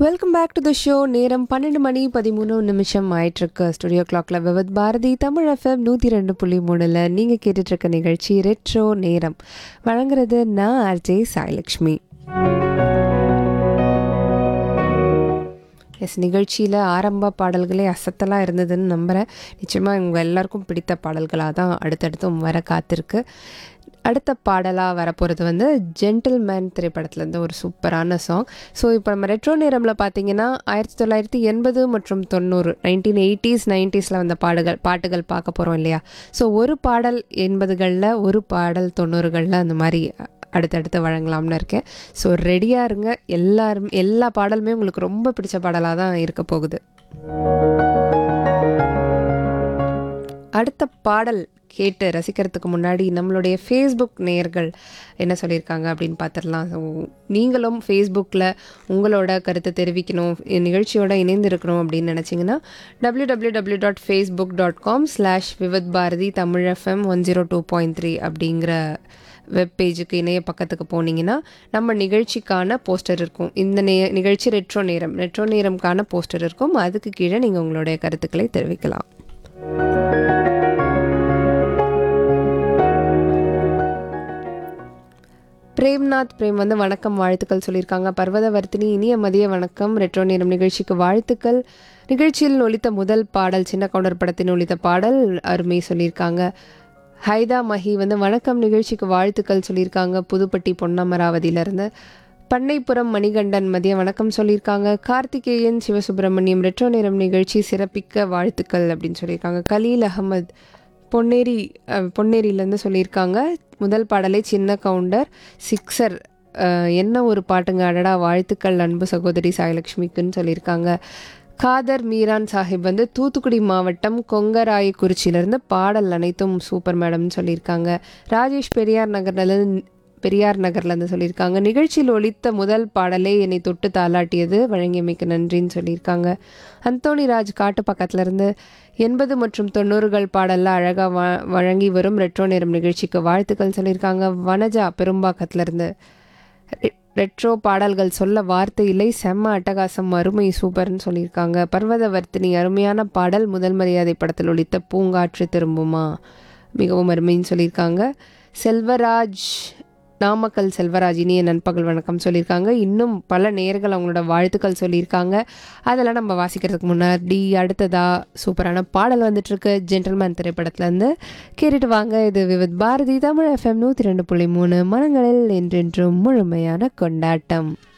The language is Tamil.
welcome back to the show நேரம் பன்னெண்டு மணி பதிமூணு நிமிஷம் ஆயிட்டிருக்கு ஸ்டுடியோ கிளாக்ல விவத் பாரதி தமிழ் எஃப்எம் நூற்றி ரெண்டு புள்ளி மூணில் நீங்கள் கேட்டுட்ருக்க நிகழ்ச்சி ரெட்ரோ நேரம் வழங்குறது நான் ஆர்ஜே சாய்லக்ஷ்மி எஸ் நிகழ்ச்சியில் ஆரம்ப பாடல்களே அசத்தலாக இருந்ததுன்னு நம்புகிறேன் நிச்சயமாக உங்கள் எல்லாருக்கும் பிடித்த பாடல்களாக தான் அடுத்தடுத்தும் வர காத்திருக்கு அடுத்த பாடலாக வரப்போகிறது வந்து ஜென்டில்மேன் திரைப்படத்துலேருந்து ஒரு சூப்பரான சாங் ஸோ இப்போ நம்ம ரெட்ரோ நேரமில் பார்த்தீங்கன்னா ஆயிரத்தி தொள்ளாயிரத்தி எண்பது மற்றும் தொண்ணூறு நைன்டீன் எயிட்டிஸ் நைன்டிஸில் வந்த பாடுகள் பாட்டுகள் பார்க்க போகிறோம் இல்லையா ஸோ ஒரு பாடல் எண்பதுகளில் ஒரு பாடல் தொண்ணூறுகளில் அந்த மாதிரி அடுத்தடுத்து வழங்கலாம்னு இருக்கேன் ஸோ ரெடியாக இருங்க எல்லாரும் எல்லா பாடலுமே உங்களுக்கு ரொம்ப பிடிச்ச பாடலாக தான் இருக்க போகுது அடுத்த பாடல் கேட்டு ரசிக்கிறதுக்கு முன்னாடி நம்மளுடைய ஃபேஸ்புக் நேயர்கள் என்ன சொல்லியிருக்காங்க அப்படின்னு பார்த்துடலாம் ஸோ நீங்களும் ஃபேஸ்புக்கில் உங்களோட கருத்தை தெரிவிக்கணும் நிகழ்ச்சியோட இணைந்து இருக்கணும் அப்படின்னு நினச்சிங்கன்னா W W W dot Facebook dot com slash Vividh Bharati Tamil FM one zero two point three அப்படிங்கிற வெப் பேஜுக்கு இணைய பக்கத்துக்கு போனீங்கன்னா நம்ம நிகழ்ச்சிக்கான போஸ்டர் இருக்கும் இந்த நே நிகழ்ச்சி ரெட்ரோ நேரம் ரெட்ரோ நேரம்கான போஸ்டர் இருக்கும் அதுக்கு கீழே நீங்கள் உங்களுடைய கருத்துக்களை தெரிவிக்கலாம் பிரேம்நாத் பிரேம் வந்து வணக்கம் வாழ்த்துக்கள் சொல்லியிருக்காங்க பர்வதவர்த்தினி இனிய மதிய வணக்கம் ரெட்ரோ நேரம் நிகழ்ச்சிக்கு வாழ்த்துக்கள் நிகழ்ச்சியில் ஒலித்த முதல் பாடல் சின்ன கவுண்டர் படத்தின் ஒலித்த பாடல் அருமை சொல்லியிருக்காங்க ஹைதா மஹி வந்து வணக்கம் நிகழ்ச்சிக்கு வாழ்த்துக்கள் சொல்லியிருக்காங்க புதுப்பட்டி பொன்னமராவதியிலேருந்து பண்ணைப்புறம் மணிகண்டன் மதிய வணக்கம் சொல்லியிருக்காங்க கார்த்திகேயன் சிவசுப்பிரமணியம் ரெட்ரோ நேரம் நிகழ்ச்சி சிறப்பிக்க வாழ்த்துக்கள் அப்படின்னு சொல்லியிருக்காங்க கலீல் அகமது பொன்னேரி அஹ், பொன்னேரியிலேருந்து சொல்லியிருக்காங்க முதல் பாடலே சின்ன கவுண்டர் சிக்ஸர் அஹ், என்ன ஒரு பாட்டுங்க அடடா வாழ்த்துக்கள் அன்பு சகோதரி சாயலட்சுமிக்குன்னு சொல்லியிருக்காங்க காதர் மீரான் சாஹிப் வந்து தூத்துக்குடி மாவட்டம் கொங்கராயக்குறிச்சியிலேருந்து பாடல் அனைத்தும் சூப்பர் மேடம்னு சொல்லியிருக்காங்க ராஜேஷ் பெரியார் நகர்லேருந்து பெரியார் நகர்லேருந்து சொல்லியிருக்காங்க நிகழ்ச்சியில் ஒலித்த முதல் பாடலே என்னை தொட்டு தாளாட்டியது வழங்கியமைக்கு நன்றின்னு சொல்லியிருக்காங்க அந்தோணி ராஜ் காட்டு பக்கத்துலேருந்து எண்பது மற்றும் தொண்ணூறுகள் பாடலில் அழகாக வ வழங்கி வரும் ரெட்ரோ நேரம் நிகழ்ச்சிக்கு வாழ்த்துக்கள் சொல்லியிருக்காங்க வனஜா பெரும்பாக்கத்துலேருந்து ரெ- ரெட்ரோ பாடல்கள் சொல்ல வார்த்தை இல்லை செம்ம அட்டகாசம் அருமை சூப்பர்னு சொல்லியிருக்காங்க பர்வதவர்த்தினி அருமையான பாடல் முதல் மரியாதை படத்தில் ஒலித்த பூங்காற்று திரும்புமா மிகவும் அருமைன்னு சொல்லியிருக்காங்க செல்வராஜ் நாமக்கல் செல்வராஜ் இனிய நண்பகல் வணக்கம் சொல்லியிருக்காங்க இன்னும் பல நேர்கள் அவங்களோட வாழ்த்துக்கள் சொல்லியிருக்காங்க அதெல்லாம் நம்ம வாசிக்கிறதுக்கு முன்னாடி அடுத்ததா சூப்பரான பாடல் வந்துட்டுருக்கு ஜென்டில்மேன் திரைப்படத்துலேருந்து கேட்டுட்டு வாங்க இது விவித் பாரதி தமிழ் எஃப்எம் நூற்றி ரெண்டு புள்ளி மூணு மனங்களில் என்றென்றும் முழுமையான கொண்டாட்டம்